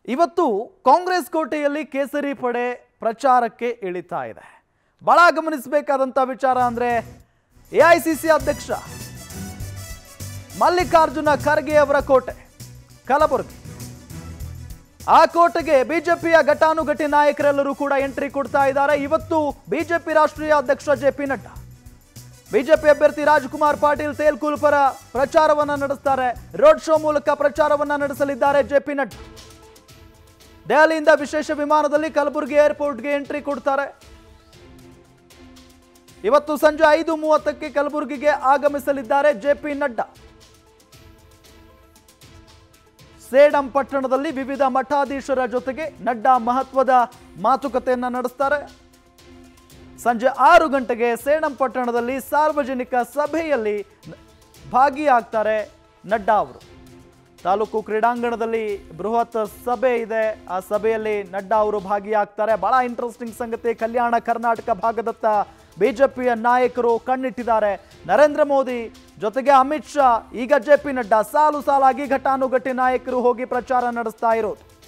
ಇವತ್ತು ಕಾಂಗ್ರೆಸ್ ಕೋಟೆಯಲ್ಲಿ ಕೇಸರಿ ಪಡೆ ಪ್ರಚಾರಕ್ಕೆ ಇಳಿತಾ ಇದೆ ಬಹಳ ಗಮನಿಸಬೇಕಾದಂಥ ವಿಚಾರ ಅಂದ್ರೆ ಎ ಐ ಸಿ ಸಿ ಅಧ್ಯಕ್ಷ ಮಲ್ಲಿಕಾರ್ಜುನ ಖರ್ಗೆ ಅವರ ಕೋಟೆ ಕಲಬುರಗಿ ಆ ಕೋಟೆಗೆ ಬಿಜೆಪಿಯ ಘಟಾನುಘಟಿ ನಾಯಕರೆಲ್ಲರೂ ಕೂಡ ಎಂಟ್ರಿ ಕೊಡ್ತಾ ಇದ್ದಾರೆ ಇವತ್ತು ಬಿಜೆಪಿ ರಾಷ್ಟ್ರೀಯ ಅಧ್ಯಕ್ಷ ಜೆ ಪಿ ನಡ್ಡಾ ಬಿಜೆಪಿ ಅಭ್ಯರ್ಥಿ ರಾಜ್ಕುಮಾರ್ ಪಾಟೀಲ್ ತೇಲ್ಕೂಲ್ ಪರ ಪ್ರಚಾರವನ್ನ ನಡೆಸ್ತಾರೆ ರೋಡ್ ಶೋ ಮೂಲಕ ಪ್ರಚಾರವನ್ನ ನಡೆಸಲಿದ್ದಾರೆ ಜೆ ಪಿ ನಡ್ಡಾ ದೆಹಲಿಯಿಂದ ವಿಶೇಷ ವಿಮಾನದಲ್ಲಿ ಕಲಬುರಗಿ ಏರ್ಪೋರ್ಟ್ಗೆ ಎಂಟ್ರಿ ಕೊಡ್ತಾರೆ ಇವತ್ತು ಸಂಜೆ ಐದು ಮೂವತ್ತಕ್ಕೆ ಕಲಬುರಗಿಗೆ ಆಗಮಿಸಲಿದ್ದಾರೆ ಜೆ ಪಿ ನಡ್ಡಾ ಸೇಡಂ ಪಟ್ಟಣದಲ್ಲಿ ವಿವಿಧ ಮಠಾಧೀಶರ ಜೊತೆಗೆ ನಡ್ಡಾ ಮಹತ್ವದ ಮಾತುಕತೆಯನ್ನ ನಡೆಸ್ತಾರೆ ಸಂಜೆ ಆರು ಗಂಟೆಗೆ ಸೇಡಂ ಪಟ್ಟಣದಲ್ಲಿ ಸಾರ್ವಜನಿಕ ಸಭೆಯಲ್ಲಿ ನ- ಭಾಗಿಯಾಗ್ತಾರೆ ನಡ್ಡಾ ಅವರು ತಾಲೂಕು ಕ್ರೀಡಾಂಗಣದಲ್ಲಿ ಬೃಹತ್ ಸಭೆ ಇದೆ ಆ ಸಭೆಯಲ್ಲಿ ನಡ್ಡಾ ಅವರು ಭಾಗಿಯಾಗ್ತಾರೆ ಬಹಳ ಇಂಟ್ರೆಸ್ಟಿಂಗ್ ಸಂಗತಿ ಕಲ್ಯಾಣ ಕರ್ನಾಟಕ ಭಾಗದತ್ತ ಬಿಜೆಪಿಯ ನಾಯಕರು ಕಣ್ಣಿಟ್ಟಿದ್ದಾರೆ ನರೇಂದ್ರ ಮೋದಿ ಜೊತೆಗೆ ಅಮಿತ್ ಶಾ ಈಗ ಜೆ ಪಿ ನಡ್ಡಾ ಸಾಲು ಸಾಲಾಗಿ ಘಟಾನುಘಟಿ ನಾಯಕರು ಹೋಗಿ ಪ್ರಚಾರ ನಡೆಸ್ತಾ ಇರೋದು